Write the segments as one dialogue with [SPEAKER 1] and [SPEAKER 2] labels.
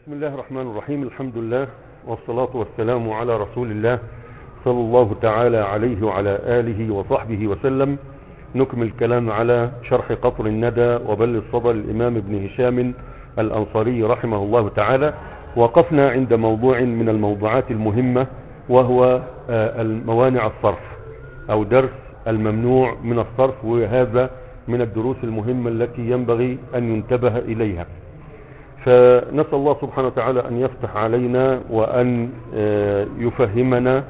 [SPEAKER 1] بسم الله الرحمن الرحيم الحمد لله والصلاة والسلام على رسول الله صلى الله تعالى عليه وعلى آله وصحبه وسلم نكمل الكلام على شرح قطر الندى وبل الصدى الإمام ابن هشام الأنصاري رحمه الله تعالى وقفنا عند موضوع من الموضوعات المهمة وهو الموانع الصرف أو درس الممنوع من الصرف وهذا من الدروس المهمة التي ينبغي أن ينتبه إليها فنسأل الله سبحانه وتعالى أن يفتح علينا وأن يفهمنا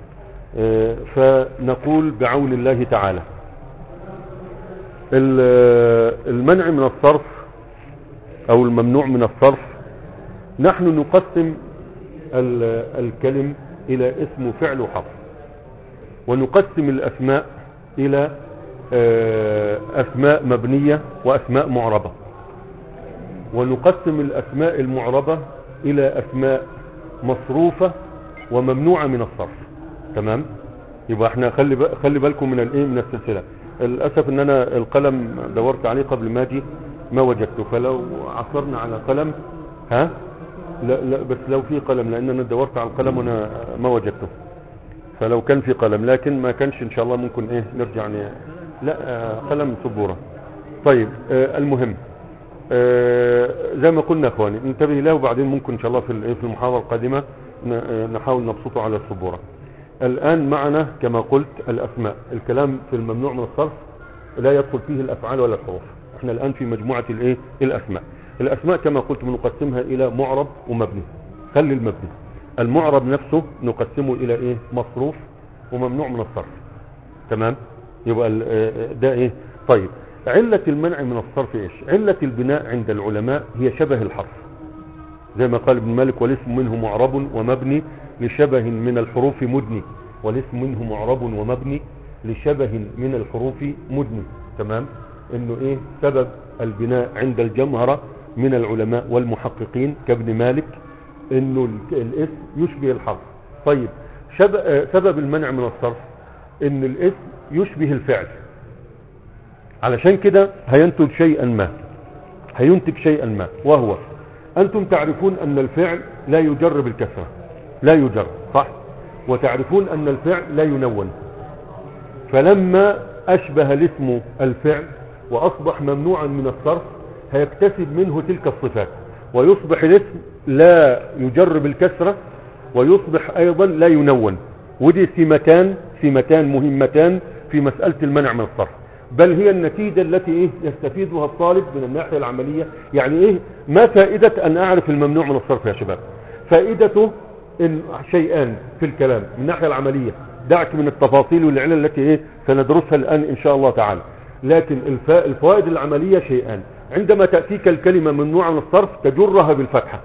[SPEAKER 1] فنقول بعون الله تعالى المنع من الصرف أو الممنوع من الصرف نحن نقسم الكلم إلى اسم وفعل وحرف ونقسم الأسماء إلى أسماء مبنية وأسماء معربة ونقسم الأسماء المعربة إلى أسماء مصروفة وممنوعة من الصرف تمام يبقى احنا خلي خلي بالكم من الايه من السلسله للاسف ان انا القلم دورت عليه قبل ما اجي ما وجدته فلو عثرنا على قلم ها لا لا بس لو في قلم لان انا دورت على القلم وانا ما وجدته فلو كان في قلم لكن ما كانش ان شاء الله ممكن ايه نرجع ن... لا آه قلم سبوره طيب آه المهم آه زي ما قلنا اخواني ننتبه له وبعدين ممكن ان شاء الله في في المحاضره القادمه نحاول نبسطه على السبوره الآن معنا كما قلت الأسماء الكلام في الممنوع من الصرف لا يدخل فيه الأفعال ولا الحروف احنا الآن في مجموعة الايه الأسماء الأسماء كما قلت بنقسمها إلى معرب ومبني خلي المبني المعرب نفسه نقسمه إلى إيه مصروف وممنوع من الصرف تمام يبقى ده إيه طيب علة المنع من الصرف إيش علة البناء عند العلماء هي شبه الحرف زي ما قال ابن مالك والاسم منه معرب ومبني لشبه من الحروف مدني والاسم منه معرب ومبني لشبه من الحروف مدني تمام انه ايه سبب البناء عند الجمهرة من العلماء والمحققين كابن مالك انه الاسم يشبه الحرف طيب سبب المنع من الصرف ان الاسم يشبه الفعل علشان كده هينتج شيئا ما هينتج شيئا ما وهو انتم تعرفون ان الفعل لا يجر بالكسره لا يجر صح وتعرفون ان الفعل لا ينون فلما اشبه الاسم الفعل واصبح ممنوعا من الصرف هيكتسب منه تلك الصفات ويصبح الاسم لا يجر بالكسرة ويصبح ايضا لا ينون ودي سمتان سمتان مهمتان في مسألة المنع من الصرف بل هي النتيجة التي ايه يستفيدها الطالب من الناحية العملية يعني ايه ما فائدة ان اعرف الممنوع من الصرف يا شباب فائدته إن شيئان في الكلام من الناحية العملية دعك من التفاصيل والعلل التي ايه سندرسها الآن إن شاء الله تعالى لكن الفوائد العملية شيئان عندما تأتيك الكلمة ممنوعة من الصرف تجرها بالفتحة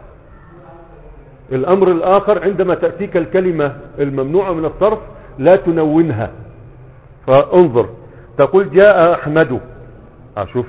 [SPEAKER 1] الأمر الآخر عندما تأتيك الكلمة الممنوعة من الصرف لا تنونها فانظر تقول جاء أحمد أشوف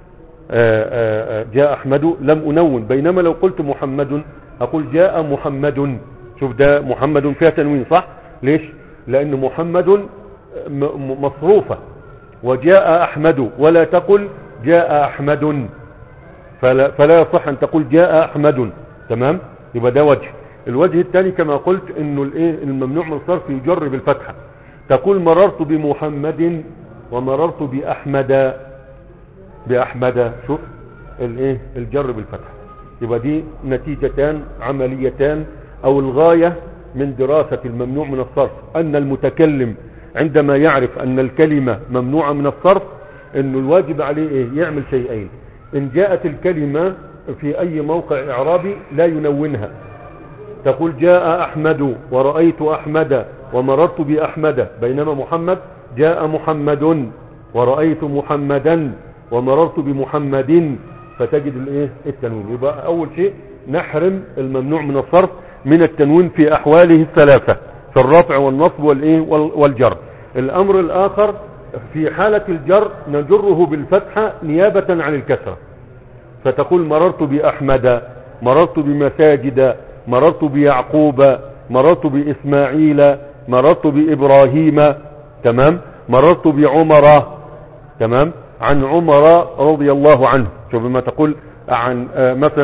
[SPEAKER 1] جاء أحمد لم أنون بينما لو قلت محمد أقول جاء محمد شوف ده محمد فيها تنوين صح ليش لأن محمد مصروفة وجاء أحمد ولا تقل جاء أحمد فلا, فلا يصح أن تقول جاء أحمد تمام يبقى ده وجه الوجه الثاني كما قلت انه الايه الممنوع من الصرف يجر بالفتحة تقول مررت بمحمد ومررت بأحمد بأحمد شوف الايه الجر بالفتحة يبقى دي نتيجتان عمليتان او الغاية من دراسة الممنوع من الصرف ان المتكلم عندما يعرف ان الكلمة ممنوعة من الصرف انه الواجب عليه ايه يعمل شيئين ان جاءت الكلمة في اي موقع اعرابي لا ينونها تقول جاء احمد ورأيت احمد ومررت باحمد بينما محمد جاء محمد ورأيت محمدا ومررت بمحمد فتجد الايه التنوين يبقى اول شيء نحرم الممنوع من الصرف من التنوين في احواله الثلاثة في الرفع والنصب والايه والجر الامر الاخر في حالة الجر نجره بالفتحة نيابة عن الكسرة فتقول مررت باحمد مررت بمساجد مررت بيعقوب مررت باسماعيل مررت بابراهيم تمام مررت بعمر تمام عن عمر رضي الله عنه شوف ما تقول عن آه مثلا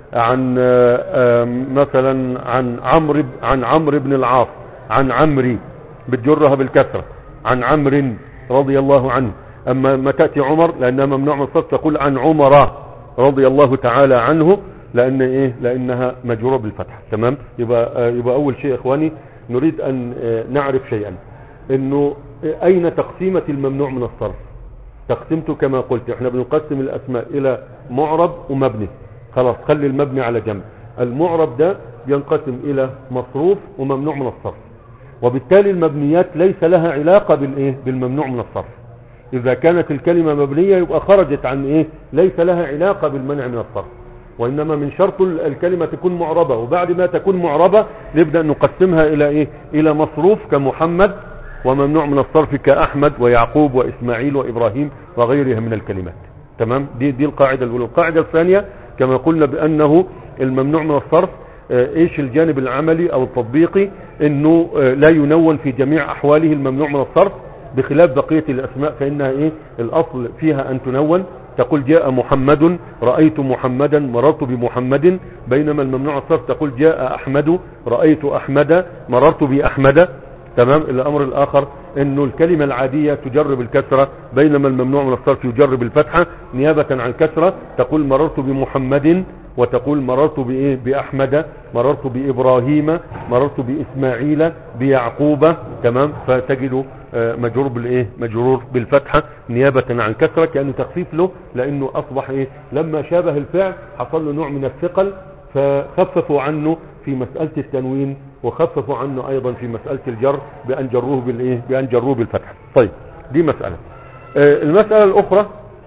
[SPEAKER 1] عن آه، آه، مثلا عن عمرو ب- عن عمرو بن العاص عن عمري بتجرها بالكسرة عن عمرو رضي الله عنه اما ما تأتي عمر لانها ممنوع من الصرف تقول عن عمر رضي الله تعالى عنه لان ايه لانها مجرورة بالفتح تمام يبقى آه، يبقى اول شيء يا اخواني نريد ان آه، نعرف شيئا انه آه، اين تقسيمة الممنوع من الصرف تقسيمته كما قلت احنا بنقسم الاسماء الى معرب ومبني خلاص خلي المبني على جنب المعرب ده ينقسم الى مصروف وممنوع من الصرف وبالتالي المبنيات ليس لها علاقة بالايه بالممنوع من الصرف اذا كانت الكلمة مبنية يبقى خرجت عن ايه ليس لها علاقة بالمنع من الصرف وانما من شرط ال- الكلمة تكون معربة وبعد ما تكون معربة نبدأ نقسمها الى ايه الى مصروف كمحمد وممنوع من الصرف كأحمد ويعقوب وإسماعيل وإبراهيم وغيرها من الكلمات تمام دي دي القاعدة الأولى القاعدة الثانية كما قلنا بأنه الممنوع من الصرف آه، ايش الجانب العملي او التطبيقي انه آه، لا ينون في جميع احواله الممنوع من الصرف بخلاف بقية الاسماء فانها ايه الاصل فيها ان تنون تقول جاء محمد رأيت محمدا مررت بمحمد بينما الممنوع من الصرف تقول جاء احمد رأيت احمد مررت باحمد تمام الامر الاخر انه الكلمة العادية تجرب الكسرة بينما الممنوع من الصرف يجرب الفتحة نيابة عن الكسرة تقول مررت بمحمد وتقول مررت بايه باحمد مررت بابراهيم مررت باسماعيل بيعقوب تمام فتجد آه، مجرور بالايه مجرور بالفتحة نيابة عن الكسرة كأنه تخفيف له لانه اصبح ايه لما شابه الفعل حصل له نوع من الثقل فخففوا عنه في مسألة التنوين وخففوا عنه ايضا في مسألة الجر بان جروه بالايه بان جروه بالفتحة طيب دي مسألة آه، المسألة الاخرى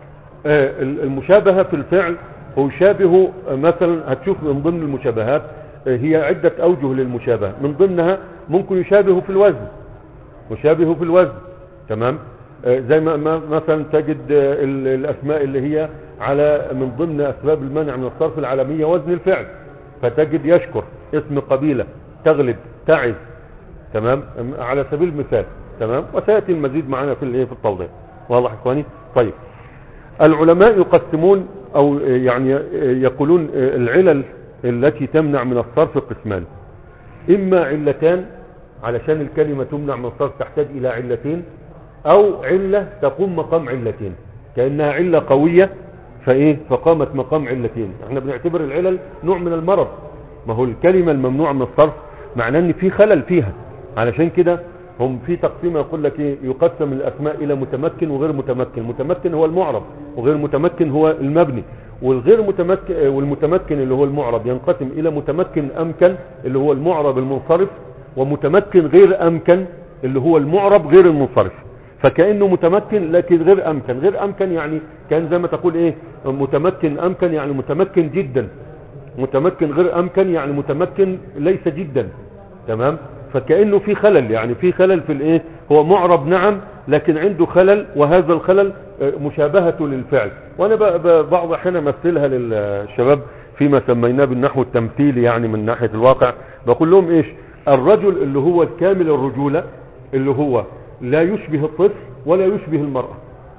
[SPEAKER 1] آه، المشابهة في الفعل هو يشابه آه، مثلا هتشوف من ضمن المشابهات آه، هي عدة اوجه للمشابهة من ضمنها ممكن يشابه في الوزن مشابه في الوزن تمام آه، زي ما ما- مثلا تجد آه، ال- الاسماء اللي هي على من ضمن اسباب المنع من الصرف العالمية وزن الفعل فتجد يشكر اسم قبيلة تغلب تعز تمام أم- على سبيل المثال تمام وسياتي المزيد معنا في الايه في التوضيح واضح يا اخواني طيب العلماء يقسمون او يعني يقولون العلل التي تمنع من الصرف قسمان اما علتان علشان الكلمة تمنع من الصرف تحتاج الى علتين او علة تقوم مقام علتين كأنها علة قوية فايه فقامت مقام علتين احنا بنعتبر العلل نوع من المرض ما هو الكلمة الممنوع من الصرف معناه ان في خلل فيها علشان كده هم في تقسيم يقول لك ايه يقسم الاسماء الى متمكن وغير متمكن متمكن هو المعرب وغير متمكن هو المبني والغير متمكن والمتمكن اللي هو المعرب ينقسم الى متمكن امكن اللي هو المعرب المنصرف ومتمكن غير امكن اللي هو المعرب غير المنصرف فكأنه متمكن لكن غير امكن غير امكن يعني كان زي ما تقول ايه متمكن امكن يعني متمكن جدا متمكن غير امكن يعني متمكن ليس جدا تمام فكأنه في خلل يعني في خلل في الايه هو معرب نعم لكن عنده خلل وهذا الخلل آه، مشابهته للفعل وانا ب- ب- بعض احيان امثلها للشباب فيما سميناه بالنحو التمثيلي يعني من ناحية الواقع بقول لهم ايش الرجل اللي هو الكامل الرجولة اللي هو لا يشبه الطفل ولا يشبه المرأة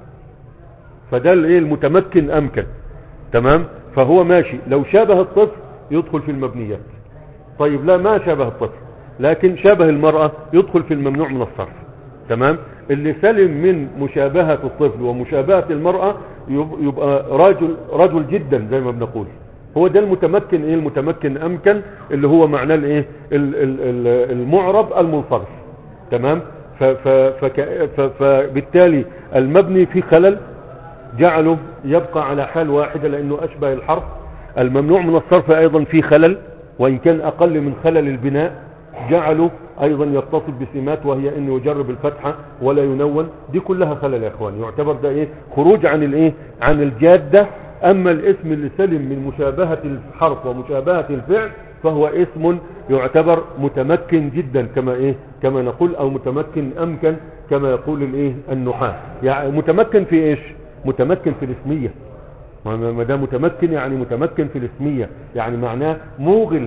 [SPEAKER 1] فده الايه المتمكن امكن تمام فهو ماشي لو شابه الطفل يدخل في المبنيات طيب لا ما شابه الطفل لكن شابه المرأة يدخل في الممنوع من الصرف تمام اللي سلم من مشابهة الطفل ومشابهة المرأة يب- يبقى رجل رجل جدا زي ما بنقول هو ده المتمكن ايه المتمكن امكن اللي هو معناه الايه ال- ال- ال- المعرب المنصرف تمام ف- ف- فك- ف- فبالتالي المبني في خلل جعله يبقى على حال واحدة لأنه أشبه الحرف الممنوع من الصرف أيضا في خلل وإن كان أقل من خلل البناء جعله أيضا يتصل بسمات وهي أنه يجرب الفتحة ولا ينون دي كلها خلل يا أخوان يعتبر ده إيه خروج عن الإيه عن الجادة أما الاسم اللي سلم من مشابهة الحرف ومشابهة الفعل فهو اسم يعتبر متمكن جدا كما ايه كما نقول او متمكن امكن كما يقول الايه النحاة يعني متمكن في ايش متمكن في الاسمية ما ما ده متمكن يعني متمكن في الاسمية يعني معناه موغل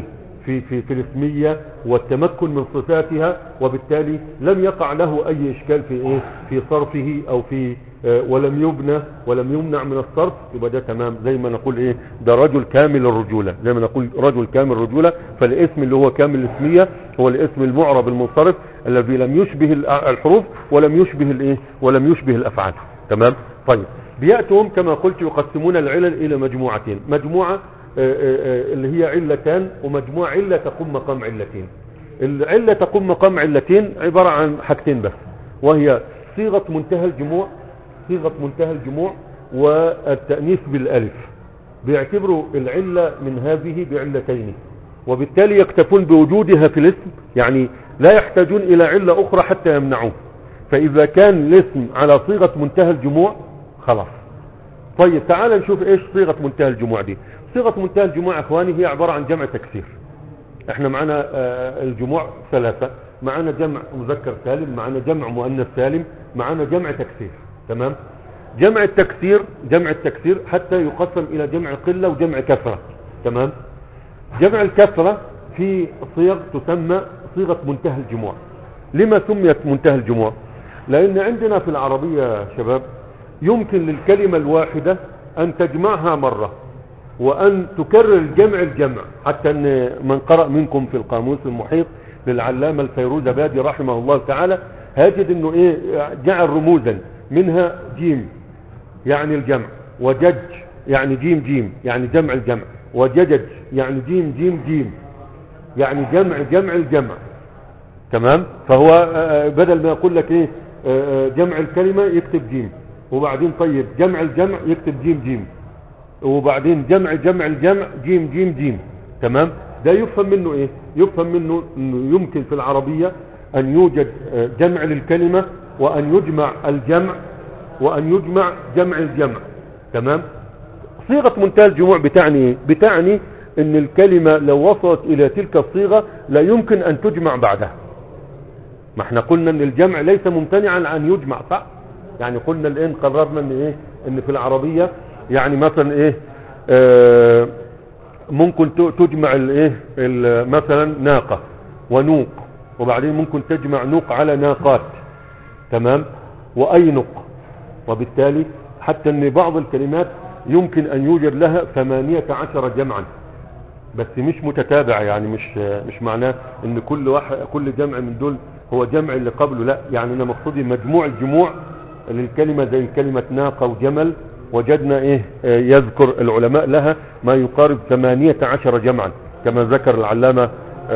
[SPEAKER 1] في, في, في الاسمية والتمكن من صفاتها وبالتالي لم يقع له اي اشكال في ايه في صرفه او في آه، ولم يبنى ولم يمنع من الصرف يبقى ده تمام زي ما نقول ايه ده رجل كامل الرجولة زي ما نقول رجل كامل الرجولة فالاسم اللي هو كامل الاسمية هو الاسم المعرب المنصرف الذي لم يشبه الأ- الحروف ولم يشبه الايه ولم يشبه الافعال تمام طيب بيأتهم كما قلت يقسمون العلل الى مجموعتين مجموعة آه، آه، آه، اللي هي علتان ومجموعة علة تقوم مقام علتين العلة تقوم مقام علتين عبارة عن حاجتين بس وهي صيغة منتهى الجموع صيغة منتهى الجموع والتأنيث بالألف بيعتبروا العلة من هذه بعلتين وبالتالي يكتفون بوجودها في الاسم يعني لا يحتاجون إلى علة أخرى حتى يمنعوه فإذا كان الاسم على صيغة منتهى الجموع خلاص طيب تعال نشوف ايش صيغة منتهى الجموع دي صيغة منتهى الجموع اخواني هي عبارة عن جمع تكسير احنا معنا آه، الجموع ثلاثة معنا جمع مذكر سالم معنا جمع مؤنث سالم معنا جمع تكسير تمام جمع التكسير جمع التكسير حتى يقسم الى جمع قلة وجمع كثرة تمام جمع الكثرة في صيغ تسمى صيغة منتهى الجموع لما سميت منتهى الجموع لان عندنا في العربية يا شباب يمكن للكلمة الواحدة ان تجمعها مرة وان تكرر الجمع الجمع حتى ان من قرأ منكم في القاموس المحيط للعلامة الفيروز بادي رحمه الله تعالى هاجد انه ايه جعل رموزا منها جيم يعني الجمع وجج يعني جيم جيم يعني جمع الجمع وججج يعني جيم جيم جيم يعني جمع جمع الجمع تمام فهو آه، بدل ما يقول لك ايه آه، آه، جمع الكلمة يكتب جيم وبعدين طيب جمع الجمع يكتب جيم جيم وبعدين جمع جمع الجمع جيم جيم جيم تمام ده يفهم منه ايه يفهم منه انه يمكن في العربية ان يوجد آه، جمع للكلمة وان يجمع الجمع وان يجمع جمع الجمع تمام صيغة منتهى الجموع بتعني ايه بتعني ان الكلمة لو وصلت الى تلك الصيغة لا يمكن ان تجمع بعدها ما احنا قلنا ان الجمع ليس ممتنعا عن يجمع صح يعني قلنا الان قررنا ان ايه ان في العربية يعني مثلا ايه آه ممكن ت- تجمع الايه ال- مثلا ناقة ونوق وبعدين ممكن تجمع نوق على ناقات تمام واينق وبالتالي حتى ان بعض الكلمات يمكن ان يوجد لها ثمانية عشر جمعا بس مش متتابع يعني مش مش معناه ان كل واحد كل جمع من دول هو جمع اللي قبله لا يعني انا مقصودي مجموع الجموع للكلمة زي كلمة ناقة وجمل وجدنا ايه آه، يذكر العلماء لها ما يقارب ثمانية عشر جمعا كما ذكر العلامة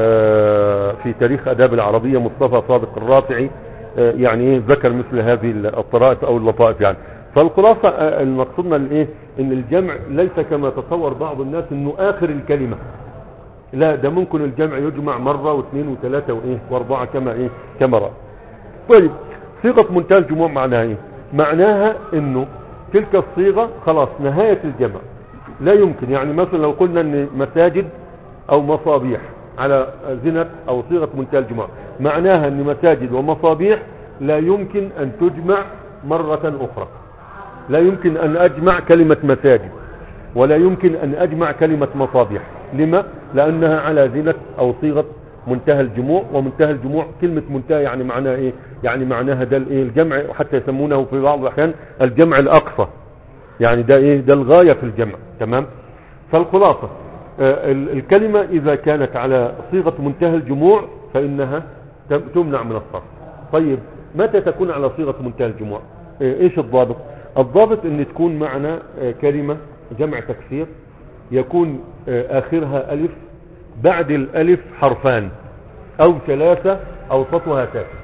[SPEAKER 1] آه، في تاريخ اداب العربية مصطفى صادق الرافعي آه، يعني ايه ذكر مثل هذه الطرائف او اللطائف يعني فالخلاصة آه، المقصودنا الايه ان الجمع ليس كما تصور بعض الناس انه اخر الكلمة لا ده ممكن الجمع يجمع مرة واثنين وثلاثة وايه واربعة كما ايه كما رأى طيب صيغة منتهى الجموع معناها ايه معناها انه تلك الصيغة خلاص نهاية الجمع لا يمكن يعني مثلا لو قلنا ان مساجد او مصابيح على زنة او صيغة منتهى الجموع معناها ان مساجد ومصابيح لا يمكن ان تجمع مرة اخرى لا يمكن ان اجمع كلمة مساجد ولا يمكن ان اجمع كلمة مصابيح لما لانها على زنة او صيغة منتهى الجموع ومنتهى الجموع كلمة منتهى يعني معناها ايه يعني معناها ده الايه الجمع وحتى يسمونه في بعض الاحيان الجمع الاقصى يعني ده ايه ده الغاية في الجمع تمام فالخلاصة آه، ال- الكلمة اذا كانت على صيغة منتهى الجموع فانها تم- تمنع من الصرف طيب متى تكون على صيغة منتهى الجموع آه، ايش الضابط الضابط ان تكون معنا آه، كلمة جمع تكسير يكون آه، اخرها الف بعد الالف حرفان او ثلاثة اوسطها ساكن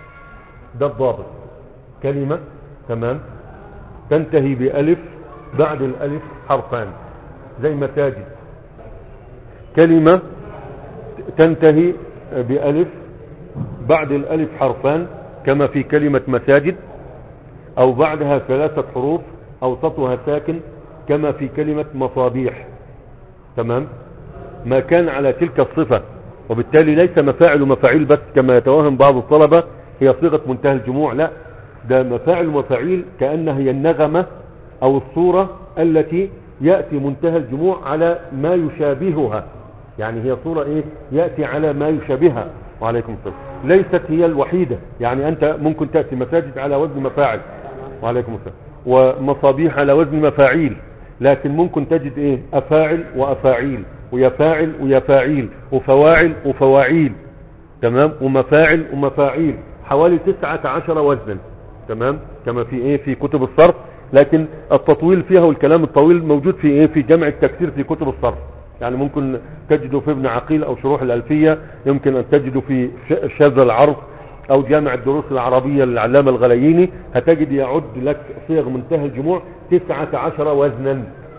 [SPEAKER 1] ده الضابط كلمة تمام تنتهي بألف بعد الألف حرفان زي مساجد كلمة تنتهي بألف بعد الألف حرفان كما في كلمة مساجد أو بعدها ثلاثة حروف أوسطها ساكن كما في كلمة مصابيح تمام ما كان على تلك الصفة وبالتالي ليس مفاعل ومفاعيل بس كما يتوهم بعض الطلبة هي صيغة منتهى الجموع لا ده مفاعل ومفاعيل كأنها هي النغمة أو الصورة التي يأتي منتهى الجموع على ما يشابهها يعني هي صورة ايه يأتي على ما يشابهها وعليكم السلام ليست هي الوحيدة يعني انت ممكن تأتي مساجد على وزن مفاعل وعليكم السلام ومصابيح على وزن مفاعيل لكن ممكن تجد ايه افاعل وافاعيل ويفاعل ويفاعيل وفواعل وفواعيل تمام ومفاعل ومفاعيل حوالي تسعة عشر وزنا تمام كما في ايه في كتب الصرف لكن التطويل فيها والكلام الطويل موجود في ايه في جمع التكسير في كتب الصرف يعني ممكن تجده في ابن عقيل او شروح الالفية يمكن ان تجده في ش- شاذ العرض او جامع الدروس العربية للعلامة الغلييني هتجد يعد لك صيغ منتهى الجموع تسعة عشر وزنا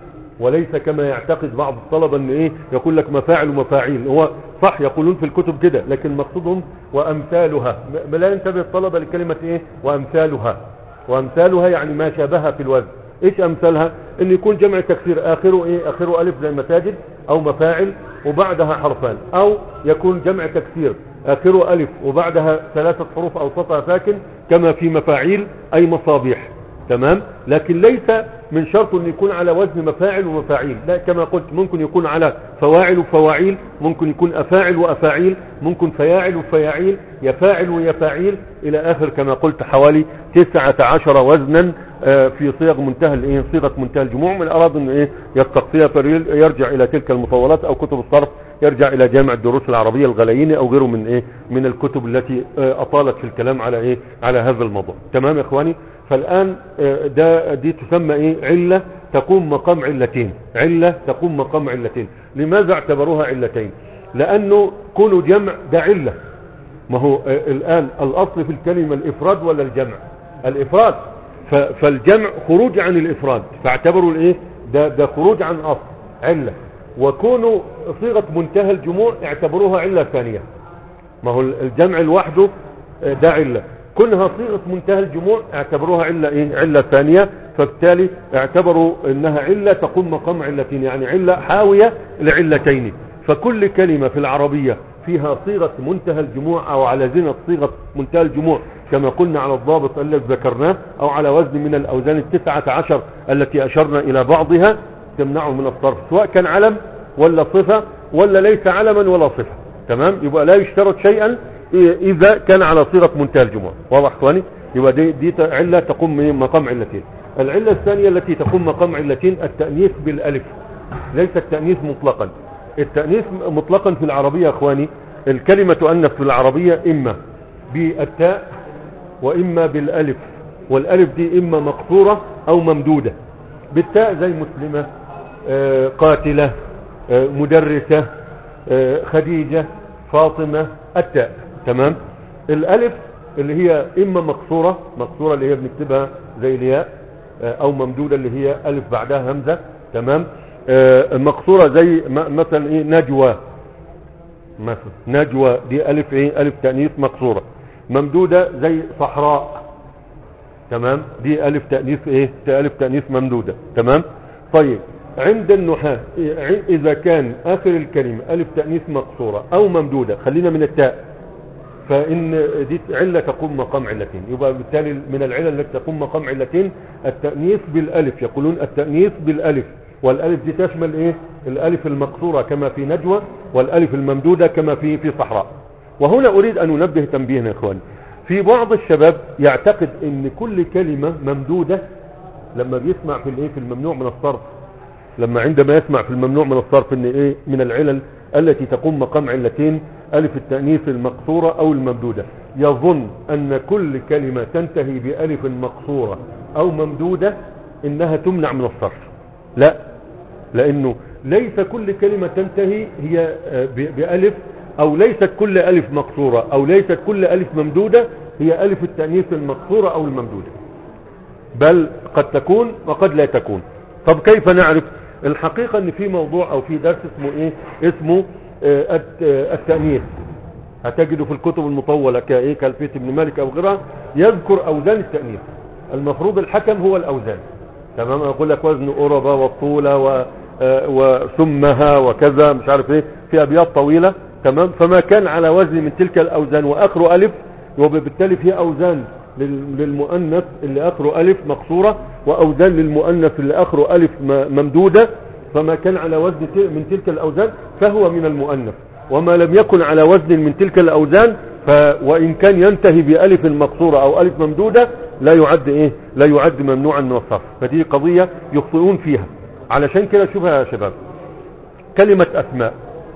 [SPEAKER 1] وليس كما يعتقد بعض الطلبة ان ايه يقول لك مفاعل ومفاعيل هو صح يقولون في الكتب كده لكن مقصودهم وامثالها م- لا ينتبه الطلبة لكلمة ايه وامثالها وامثالها يعني ما شابهها في الوزن ايش امثالها ان يكون جمع تكسير اخره ايه اخره الف زي المساجد او مفاعل وبعدها حرفان او يكون جمع تكسير اخره الف وبعدها ثلاثة حروف اوسطها ساكن كما في مفاعيل اي مصابيح تمام لكن ليس من شرط ان يكون على وزن مفاعل ومفاعيل لا كما قلت ممكن يكون على فواعل وفواعيل ممكن يكون افاعل وافاعيل ممكن فياعل وفياعيل يفاعل ويفاعيل الى اخر كما قلت حوالي تسعة عشر وزنا آه، في صيغ منتهى الايه صيغه منتهى الجموع من اراد انه ايه يستقصيها فيرجع الى تلك المطولات او كتب الصرف يرجع الى جامع الدروس العربيه الغلييني او غيره من ايه من الكتب التي آه، اطالت في الكلام على ايه على هذا الموضوع تمام يا اخواني فالان آه، ده دي تسمى ايه عله تقوم مقام علتين عله تقوم مقام علتين لماذا اعتبروها علتين لانه كل جمع ده عله ما هو آه، الآن الأصل في الكلمة الإفراد ولا الجمع الإفراد ف- فالجمع خروج عن الإفراد فاعتبروا الإيه ده, ده خروج عن أصل علة وكونوا صيغة منتهى الجموع اعتبروها علة ثانية ما هو الجمع لوحده آه، ده علة كونها صيغة منتهى الجموع اعتبروها علة ايه علة ثانية فبالتالي اعتبروا انها علة تقوم مقام علتين يعني علة حاوية لعلتين فكل كلمة في العربية فيها صيغة منتهى الجموع او على زنة صيغة منتهى الجموع كما قلنا على الضابط الذي ذكرناه او على وزن من الاوزان التسعة عشر التي اشرنا الى بعضها تمنعه من الصرف سواء كان علم ولا صفة ولا ليس علما ولا صفة تمام يبقى لا يشترط شيئا اذا كان على صيغة منتهى الجموع واضح اخواني يبقى دي, دي علة تقوم من مقام علتين العلة الثانية التي تقوم مقام علتين التأنيث بالالف ليس التأنيث مطلقا التأنيث مطلقا في العربية يا اخواني الكلمة تؤنث في العربية اما بالتاء واما بالالف والالف دي اما مقصورة او ممدودة بالتاء زي مسلمة آه، قاتلة آه، مدرسة آه، خديجة فاطمة التاء تمام الالف اللي هي اما مقصورة مقصورة اللي هي بنكتبها زي الياء آه، او ممدودة اللي هي الف بعدها همزة تمام آه، مقصورة زي م- مثلا ايه نجوى مثلا نجوى دي الف ايه الف تأنيث مقصورة ممدودة زي صحراء تمام دي الف تأنيث ايه الف تأنيث ممدودة تمام طيب عند النحاة إيه، اذا كان اخر الكلمة الف تأنيث مقصورة او ممدودة خلينا من التاء فإن دي علة تقوم مقام علتين يبقى بالتالي من العلل التي تقوم مقام علتين التأنيث بالألف يقولون التأنيث بالألف والألف دي تشمل إيه الألف المقصورة كما في نجوى والألف الممدودة كما في في صحراء وهنا أريد أن ننبه تنبيهنا يا إخواني في بعض الشباب يعتقد أن كل كلمة ممدودة لما بيسمع في الإيه في الممنوع من الصرف لما عندما يسمع في الممنوع من الصرف ان ايه من العلل التي تقوم مقام علتين الف التأنيث المقصورة او الممدودة يظن ان كل كلمة تنتهي بألف مقصورة او ممدودة انها تمنع من الصرف لا لانه ليس كل كلمة تنتهي هي آه، ب- بألف او ليست كل ألف مقصورة او ليست كل ألف ممدودة هي ألف التأنيث المقصورة او الممدودة بل قد تكون وقد لا تكون طب كيف نعرف الحقيقة ان في موضوع او في درس اسمه ايه اسمه آه، الت- آه، التأنيث هتجده في الكتب المطولة كايه كالفيت بن مالك او غيرها يذكر اوزان التأنيث المفروض الحكم هو الاوزان تمام اقول لك وزن قربة والطولة و آه، وسمها وكذا مش عارف ايه في ابيات طويلة تمام فما كان على وزن من تلك الاوزان واخره الف وبالتالي في اوزان لل- للمؤنث اللي اخره الف مقصورة واوزان للمؤنث اللي اخره الف م- ممدودة فما كان على وزن تل- من تلك الأوزان فهو من المؤنث وما لم يكن على وزن من تلك الأوزان ف وإن كان ينتهي بألف مقصورة أو ألف ممدودة لا يعد إيه لا يعد ممنوعا من الصرف فدي قضية يخطئون فيها علشان كده شوفها يا شباب كلمة أسماء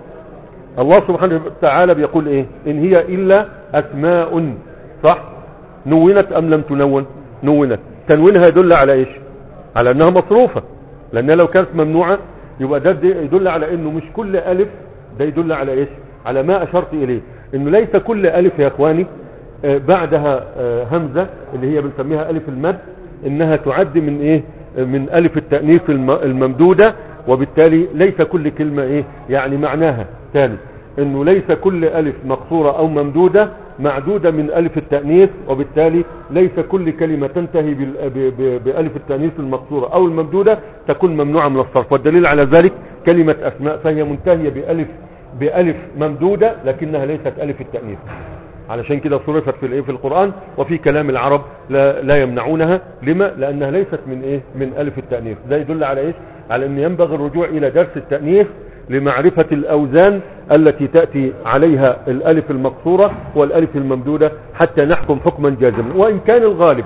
[SPEAKER 1] الله سبحانه وتعالى بيقول ايه ان هي الا اسماء صح نونت ام لم تنون نونت تنوينها يدل على ايش على انها مصروفة لانها لو كانت ممنوعة يبقى ده ده يدل على انه مش كل الف ده يدل على ايش على ما اشرت اليه انه ليس كل الف يا اخواني آه، بعدها آه، همزة اللي هي بنسميها الف المد انها تعد من ايه آه، من الف التأنيث الم- الممدودة وبالتالي ليس كل كلمة ايه يعني معناها ثاني انه ليس كل الف مقصورة او ممدودة معدودة من الف التأنيث وبالتالي ليس كل كلمة تنتهي بال- ب- ب- بألف التأنيث المقصورة او الممدودة تكون ممنوعة من الصرف والدليل على ذلك كلمة اسماء فهي منتهية بألف بألف ممدودة لكنها ليست ألف التأنيث علشان كده صرفت في الايه في القرآن وفي كلام العرب لا, لا يمنعونها لما لانها ليست من ايه من الف التأنيث ده يدل على ايش على ان ينبغي الرجوع الى درس التأنيث لمعرفة الاوزان التي تأتي عليها الالف المقصورة والالف الممدودة حتى نحكم حكما جازما وان كان الغالب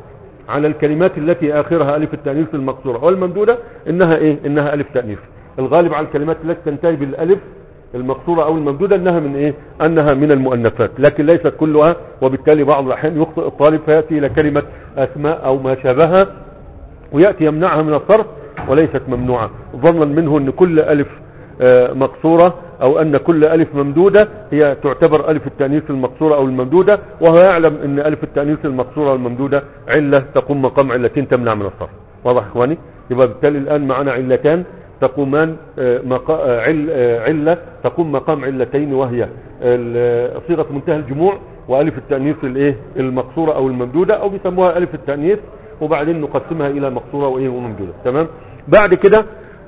[SPEAKER 1] على الكلمات التي اخرها الف التأنيث المقصورة والممدودة انها ايه انها الف تأنيث الغالب على الكلمات التي تنتهي بالالف المقصورة او الممدودة انها من ايه انها من المؤنثات لكن ليست كلها وبالتالي بعض الاحيان يخطئ الطالب فيأتي الى كلمة اسماء او ما شابهها ويأتي يمنعها من الصرف وليست ممنوعة ظنا منه ان كل الف آه، مقصورة او ان كل الف ممدودة هي تعتبر الف التأنيث المقصورة او الممدودة وهو يعلم ان الف التأنيث المقصورة والممدودة علة تقوم مقام علتين تمنع من الصرف واضح يا اخواني يبقى بالتالي الان معنا علتان تقومان آه، مقا- آه، عل- آه، علة تقوم مقام علتين وهي ال- صيغة منتهى الجموع والف التأنيث الايه المقصورة او الممدودة او بيسموها الف التأنيث وبعدين نقسمها الى مقصورة وايه وممدودة تمام بعد كده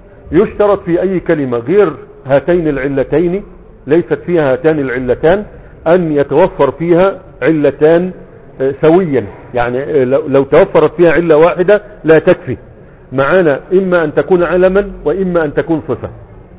[SPEAKER 1] يشترط في اي كلمة غير هاتين العلتين ليست فيها هاتان العلتان ان يتوفر فيها علتان آه، سويا يعني آه، لو لو توفرت فيها علة واحدة لا تكفي معانا اما ان تكون علما واما ان تكون صفة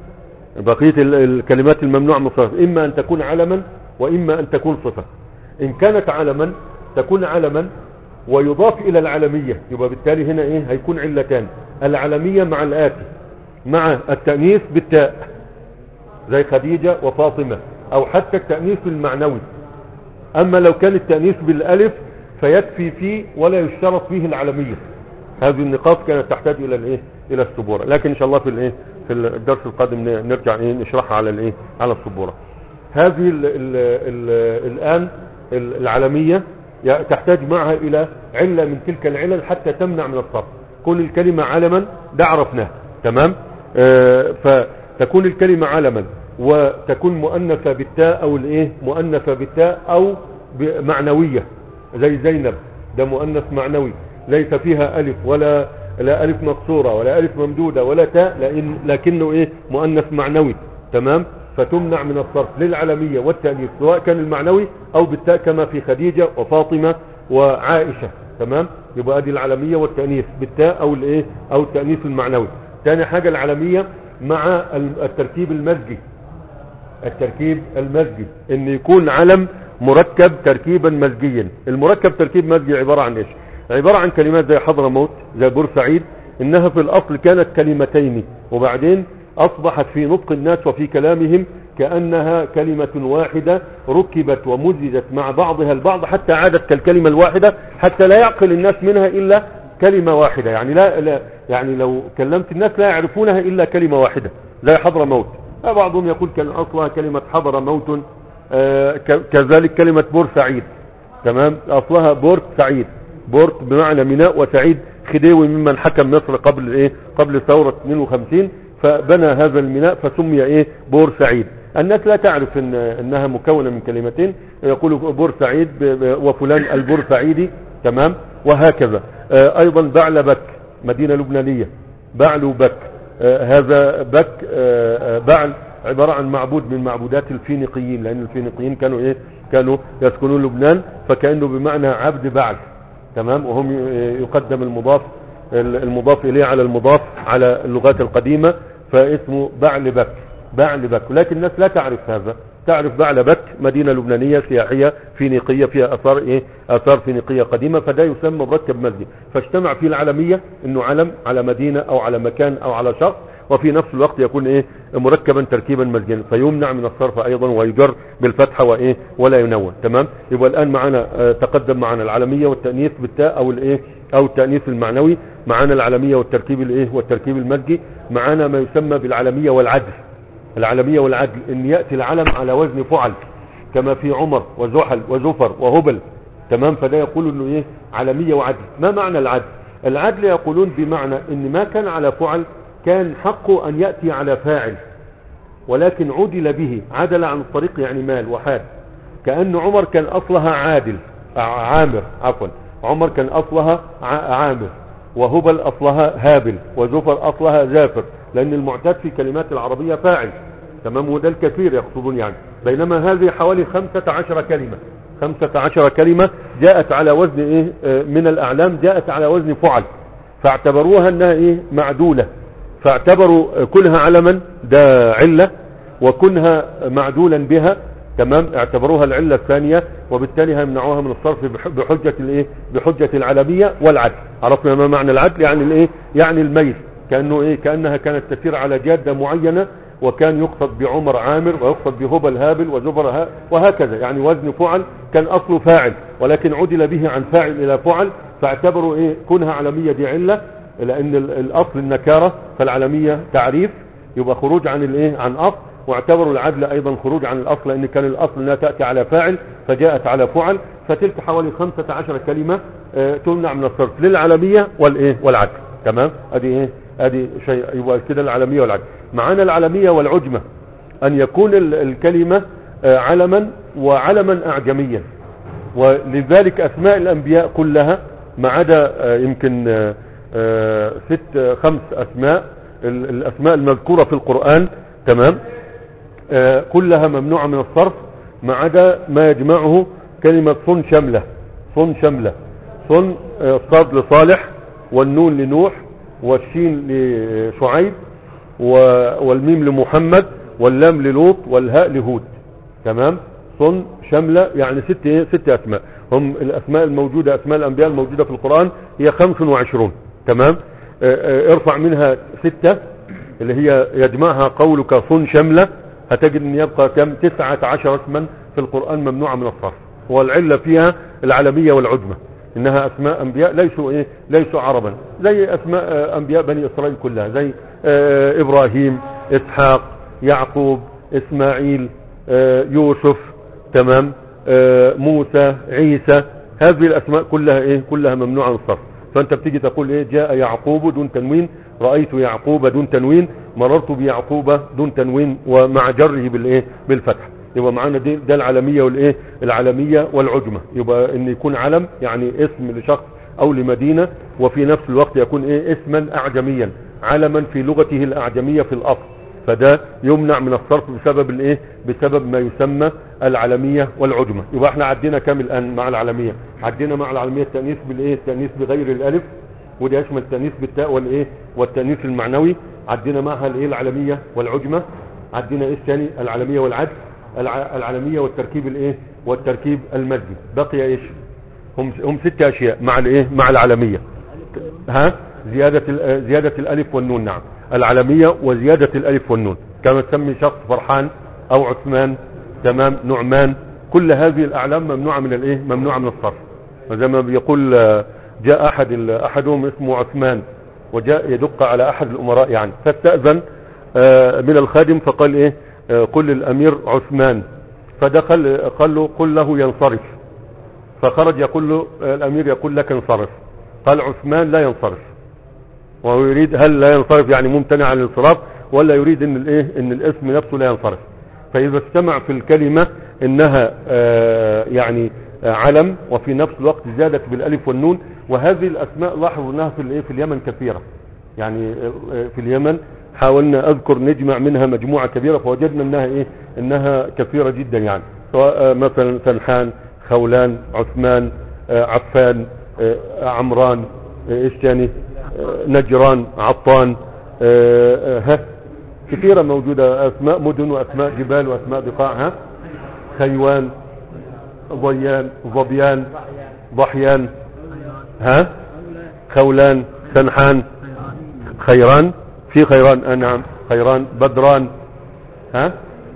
[SPEAKER 1] بقية ال- الكلمات الممنوع من الصرف اما ان تكون علما واما ان تكون صفة ان كانت علما تكون علما ويضاف الى العلمية يبقى بالتالي هنا ايه هيكون علتان العلمية مع الاتي مع التأنيث بالتاء زي خديجة وفاطمة او حتى التأنيث المعنوي اما لو كان التأنيث بالالف فيكفي فيه ولا يشترط فيه العلمية هذه النقاط كانت تحتاج الى الايه الى السبورة لكن ان شاء الله في الايه في الدرس القادم ن- نرجع ايه نشرحها على الايه على السبورة هذه ال ال ال الان ال- العلمية يا- تحتاج معها الى علة من تلك العلل حتى تمنع من الصرف كون الكلمة علما ده عرفناه تمام آه فتكون الكلمة علما وتكون مؤنثة بالتاء او الايه مؤنثة بالتاء او ب- معنوية زي زينب ده مؤنث معنوي ليس فيها ألف ولا لا ألف مقصورة ولا ألف ممدودة ولا تاء لأن لكنه إيه مؤنث معنوي تمام فتمنع من الصرف للعلمية والتأنيث سواء كان المعنوي أو بالتاء كما في خديجة وفاطمة وعائشة تمام يبقى ادي العلمية والتأنيث بالتاء أو الإيه أو التأنيث المعنوي تاني حاجة العلمية مع التركيب المزجي التركيب المزجي ان يكون علم مركب تركيبا مزجيا المركب تركيب مزجي عبارة عن ايش عبارة عن كلمات زي حضرموت زي بورسعيد انها في الاصل كانت كلمتين وبعدين اصبحت في نطق الناس وفي كلامهم كأنها كلمة واحدة ركبت ومزجت مع بعضها البعض حتى عادت كالكلمة الواحدة حتى لا يعقل الناس منها الا كلمة واحدة يعني لا, لا يعني لو كلمت الناس لا يعرفونها الا كلمة واحدة زي حضرموت بعضهم يقول كان اصلها كلمة حضر موت آه، ك- كذلك كلمة بورسعيد تمام اصلها بورت سعيد بورت بمعنى ميناء وسعيد خديوي ممن حكم مصر قبل ايه قبل ثورة 52 فبنى هذا الميناء فسمي ايه بورسعيد الناس لا تعرف إن انها مكونة من كلمتين يقولوا بورسعيد ب- ب- وفلان البورسعيدي تمام وهكذا آه، ايضا بعلبك مدينة لبنانية بعل بك آه، هذا بك آه، آه، بعل عبارة عن معبود من معبودات الفينيقيين لأن الفينيقيين كانوا إيه كانوا يسكنون لبنان فكأنه بمعنى عبد بعل تمام وهم ي- يقدم المضاف ال- المضاف اليه على المضاف على اللغات القديمة فاسمه بعلبك بعلبك لكن الناس لا تعرف هذا تعرف بعلبك مدينة لبنانية سياحية فينيقية فيها اثار ايه اثار فينيقية قديمة فده يسمى مركب مزجي فاجتمع فيه العلمية انه علم على مدينة او على مكان او على شخص وفي نفس الوقت يكون ايه مركبا تركيبا مزجيا فيمنع من الصرف ايضا ويجر بالفتحة وايه ولا ينون تمام يبقى الان معنا آه، تقدم معنا العلمية والتأنيث بالتاء او الايه او التأنيث المعنوي معنا العلمية والتركيب الايه والتركيب المزجي معنا ما يسمى بالعلمية والعدل العلمية والعدل ان يأتي العلم على وزن فعل كما في عمر وزحل وزفر وهبل تمام فده يقول انه ايه علمية وعدل ما معنى العدل العدل يقولون بمعنى ان ما كان على فعل كان حقه ان يأتي على فاعل ولكن عدل به عدل عن الطريق يعني مال وحال كأن عمر كان اصلها عادل ع- عامر عفوا عمر كان اصلها ع- عامر وهبل اصلها هابل وزفر اصلها زافر لان المعتاد في كلمات العربية فاعل تمام وده الكثير يقصدون يعني بينما هذه حوالي خمسة عشر كلمة خمسة عشر كلمة جاءت على وزن ايه آه، من الاعلام جاءت على وزن فعل فاعتبروها انها ايه معدولة فاعتبروا آه، كونها علما ده علة وكونها معدولا بها تمام اعتبروها العلة الثانية وبالتالي هيمنعوها من الصرف بح- بحجة الايه بحجة العلمية والعدل عرفنا ما معنى العدل يعني الايه يعني الميل كأنه ايه كأنها كانت تسير على جادة معينة وكان يقصد بعمر عامر ويقصد بهبل هابل وزبر ها وهكذا يعني وزن فعل كان اصله فاعل ولكن عدل به عن فاعل الى فعل فاعتبروا ايه كونها علمية دي علة لان ال- الاصل النكارة فالعلمية تعريف يبقى خروج عن الايه عن اصل واعتبروا العدل ايضا خروج عن الاصل لان كان الاصل انها تأتي على فاعل فجاءت على فعل فتلك حوالي 15 كلمة آه، تمنع من الصرف للعلمية والايه والعدل تمام ادي ايه ادي شيء يبقى كده العلمية والعدل معانا العلمية والعجمة ان يكون ال- الكلمة آه، علما وعلما اعجميا ولذلك اسماء الانبياء كلها ما عدا آه، يمكن آه، آه، ست آه، خمس اسماء ال- الاسماء المذكورة في القرآن تمام آه، كلها ممنوعة من الصرف ما عدا ما يجمعه كلمة صن شملة صن شملة صن آه، صاد لصالح والنون لنوح والشين لشعيب و- والميم لمحمد واللام للوط والهاء لهود تمام صن شملة يعني ست ايه ست اسماء هم الاسماء الموجودة اسماء الانبياء الموجودة في القرآن هي 25 تمام آه، آه، ارفع منها ستة اللي هي يجمعها قولك صن شملة هتجد ان يبقى كم 19 اسما في القرآن ممنوعة من الصرف والعلة فيها العلمية والعجمة انها اسماء انبياء ليسوا ايه ليسوا عربا زي اسماء آه، انبياء بني اسرائيل كلها زي آه، ابراهيم اسحاق يعقوب اسماعيل آه، يوسف تمام آه، موسى عيسى هذه الاسماء كلها ايه كلها ممنوعه من الصرف فانت بتيجي تقول ايه جاء يعقوب دون تنوين رايت يعقوب دون تنوين مررت بيعقوب دون تنوين ومع جره بالايه بالفتح يبقى معانا دي ده العالميه والايه العالميه والعجمه يبقى ان يكون علم يعني اسم لشخص او لمدينه وفي نفس الوقت يكون ايه اسما اعجميا علما في لغته الاعجميه في الاصل فده يمنع من الصرف بسبب الايه بسبب ما يسمى العلمية والعجمة يبقى احنا عدينا كام الان مع العلمية عدينا مع العلمية التأنيث بالايه التأنيث بغير الالف وده يشمل التأنيث بالتاء والايه والتأنيث المعنوي عدينا معها الايه العلمية والعجمة عدينا ايه الثاني العلمية والعدل الع- العلمية والتركيب الايه والتركيب المادي بقي ايش هم هم ست اشياء مع الايه مع العلمية ها زيادة ال- زيادة الالف والنون نعم العلمية وزيادة الالف والنون كما تسمي شخص فرحان او عثمان تمام نعمان كل هذه الاعلام ممنوعة من الايه ممنوعة من الصرف وزي ما بيقول آه، جاء احد ال- احدهم اسمه عثمان وجاء يدق على احد الامراء يعني فاستأذن آه، من الخادم فقال ايه آه، قل للامير عثمان فدخل قال له قل له ينصرف فخرج يقول له آه، الامير يقول لك انصرف قال عثمان لا ينصرف وهو يريد هل لا ينصرف يعني ممتنع عن الانصراف ولا يريد ان الايه ان الاسم نفسه لا ينصرف فاذا استمع في الكلمة انها آه، يعني آه، علم وفي نفس الوقت زادت بالالف والنون وهذه الاسماء لاحظوا انها في الايه في اليمن كثيرة يعني آه، في اليمن حاولنا اذكر نجمع منها مجموعة كبيرة فوجدنا انها ايه انها كثيرة جدا يعني سواء آه، مثلا سنحان خولان عثمان آه، عفان آه، عمران آه، ايش تاني آه، نجران عطان آه، آه، ها كثيرة موجودة أسماء مدن وأسماء جبال وأسماء بقاع ها خيوان ضيان ظبيان ضحيان ها خولان سنحان خيران في خيران آه نعم خيران بدران ها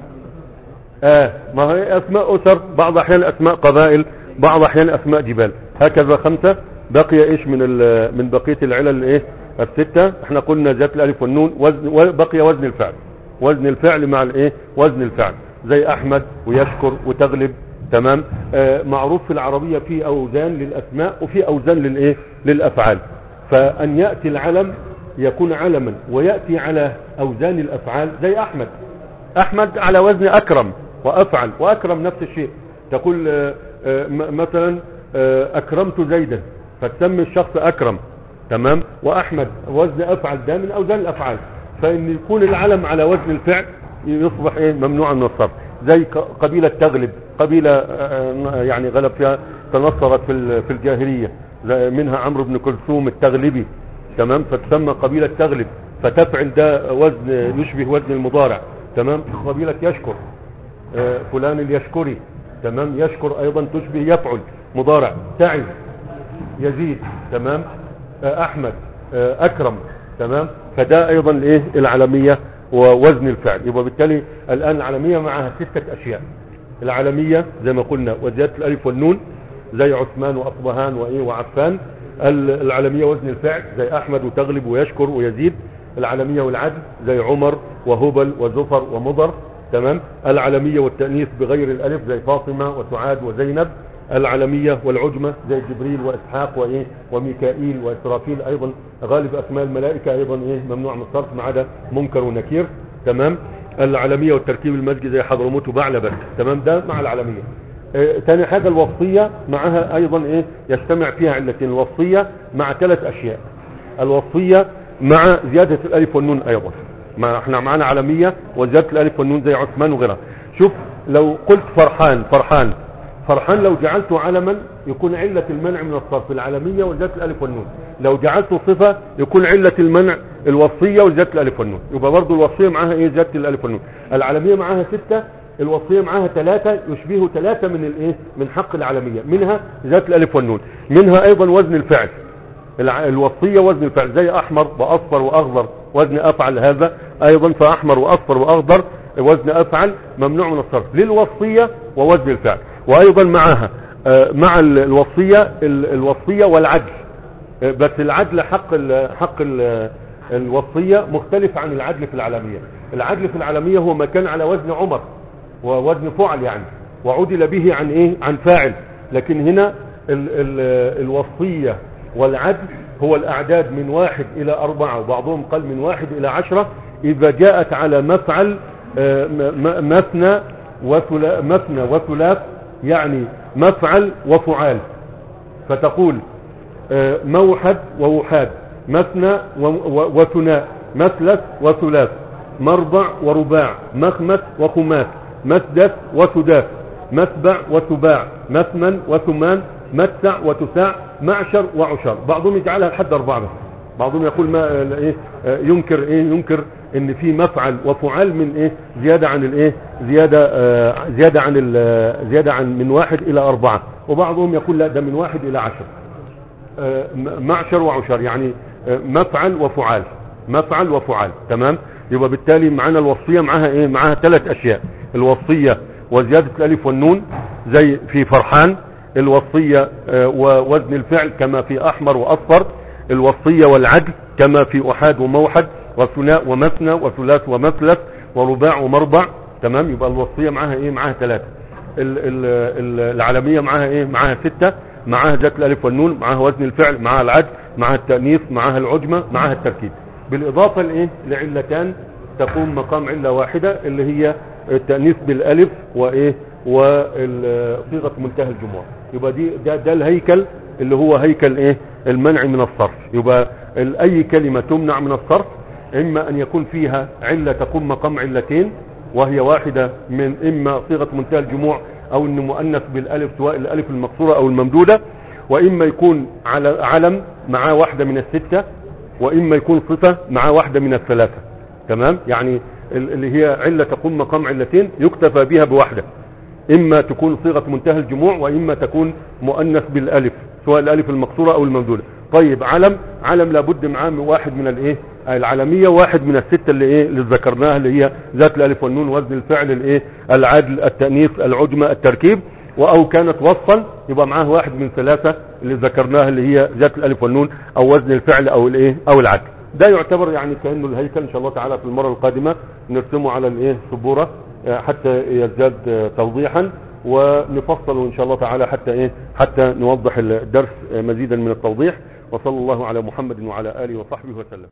[SPEAKER 1] اه ما هي اسماء اسر بعض احيان اسماء قبائل بعض احيان اسماء جبال هكذا خمسة بقي ايش من ال- من بقية العلل ايه الستة احنا قلنا ذات الالف والنون وزن وبقي وزن الفعل وزن الفعل مع الايه وزن الفعل زي احمد ويشكر وتغلب تمام آه معروف في العربية في اوزان للاسماء وفي اوزان للايه للافعال فان يأتي العلم يكون علما ويأتي على اوزان الافعال زي احمد احمد على وزن اكرم وافعل واكرم نفس الشيء تقول آه، آه، م- مثلا آه، اكرمت زيدا فتسمي الشخص اكرم تمام واحمد وزن افعل ده من اوزان الافعال فان يكون العلم على وزن الفعل يصبح ايه ممنوعا من الصرف زي ق- قبيلة تغلب قبيلة آه، آه، يعني غلب فيها تنصرت في ال- في الجاهلية زي منها عمرو بن كلثوم التغلبي تمام فتسمى قبيلة تغلب فتفعل ده وزن يشبه وزن المضارع تمام قبيلة يشكر آه، فلان اليشكري تمام يشكر ايضا تشبه يفعل مضارع تعز يزيد تمام آه، احمد آه، اكرم تمام فده ايضا الايه العالمية ووزن الفعل يبقى بالتالي الان العالمية معها ستة اشياء العالمية زي ما قلنا وزيادة الالف والنون زي عثمان واصبهان وايه وعفان ال- العالمية وزن الفعل زي احمد وتغلب ويشكر ويزيد العالمية والعدل زي عمر وهبل وزفر ومضر تمام العالمية والتأنيث بغير الالف زي فاطمة وسعاد وزينب العالمية والعجمة زي جبريل واسحاق وايه وميكائيل واسرافيل ايضا غالب اسماء الملائكة ايضا ايه ممنوع من الصرف ما عدا منكر ونكير تمام العالمية والتركيب المزجي زي حضرموت وبعلبك تمام ده مع العالمية آه، تاني حاجة الوصية معها ايضا ايه يجتمع فيها علتين الوصية مع ثلاث اشياء الوصية مع زيادة الالف والنون ايضا ما احنا معانا عالمية وزيادة الالف والنون زي عثمان وغيرها شوف لو قلت فرحان فرحان فرحان لو جعلته علما يكون علة المنع من الصرف العالمية وزيادة الالف والنون لو جعلته صفة يكون علة المنع الوصية وزيادة الالف والنون يبقى برضه الوصية معاها ايه زيادة الالف والنون العالمية معاها ستة الوصية معاها ثلاثة يشبهوا ثلاثة من الايه من حق العالمية منها زيادة الالف والنون منها ايضا وزن الفعل الع- الوصية وزن الفعل زي احمر واصفر واخضر وزن افعل هذا ايضا فاحمر واصفر واخضر وزن افعل ممنوع من الصرف للوصية ووزن الفعل وايضا معها آه، مع ال- الوصية ال- الوصية والعدل آه، بس العدل حق ال حق ال الوصية مختلف عن العدل في العالمية العدل في العالمية هو ما كان على وزن عمر ووزن فعل يعني وعدل به عن ايه عن فاعل لكن هنا ال ال الوصية والعدل هو الاعداد من واحد الى اربعة وبعضهم قال من واحد الى عشرة اذا جاءت على مفعل آه، م- م- مثنى وثلا- مثنى وثلاث يعني مفعل وفعال فتقول آه، موحد ووحاد مثنى و- و- وثناء مثلث وثلاث مربع ورباع مخمس وخماس مسدس وسداس مسبع وسباع مثمن وثمان متسع وتساع معشر وعشر بعضهم يجعلها لحد أربعة بس بعضهم يقول ما آه، ايه آه، ينكر ايه ينكر ان في مفعل وفعال من ايه زيادة عن الايه زيادة آه، زيادة عن ال- زيادة عن من واحد الى اربعة وبعضهم يقول لا ده من واحد الى عشر آه، م- معشر وعشر يعني آه، مفعل وفعال مفعل وفعال تمام يبقى بالتالي معانا الوصية معاها ايه معاها ثلاث اشياء الوصية وزيادة الالف والنون زي في فرحان الوصية آه، ووزن الفعل كما في احمر واصفر الوصية والعدل كما في احاد وموحد وثناء ومثنى وثلاث ومثلث ورباع ومربع تمام يبقى الوصية معاها ايه معاها ثلاثة ال- ال- ال- العالمية معاها ايه معاها ستة معاها ذات الالف والنون معاها وزن الفعل معاها العدل معاها التأنيث معاها العجمة معاها التركيب بالاضافة لايه لعلتان تقوم مقام علة واحدة اللي هي التأنيث بالالف وايه وصيغة منتهى الجموع يبقى دي ده, ده الهيكل اللي هو هيكل ايه المنع من الصرف يبقى ال- اي كلمة تمنع من الصرف اما ان يكون فيها علة تقوم مقام علتين وهي واحدة من اما صيغة منتهى الجموع او انه مؤنث بالالف سواء الالف المقصورة او الممدودة واما يكون على علم معاه واحدة من الستة واما يكون صفة مع واحدة من الثلاثة تمام يعني ال- اللي هي علة تقوم مقام علتين يكتفى بها بواحدة اما تكون صيغة منتهى الجموع واما تكون مؤنث بالالف سواء الالف المقصورة او الممدودة طيب علم علم لابد معاه واحد من الايه العالمية واحد من الستة اللي ايه اللي ذكرناها اللي هي ذات الالف والنون وزن الفعل الايه العدل التأنيث العجمة التركيب او كانت وصفا يبقى معاه واحد من ثلاثة اللي ذكرناها اللي هي ذات الالف والنون او وزن الفعل او الايه او العدل ده يعتبر يعني كأنه الهيكل ان شاء الله تعالى في المرة القادمة نرسمه على الايه سبورة آه، حتى يزداد آه، توضيحا ونفصل ان شاء الله تعالى حتى ايه حتى نوضح الدرس آه، مزيدا من التوضيح وصلى الله على محمد وعلى اله وصحبه وسلم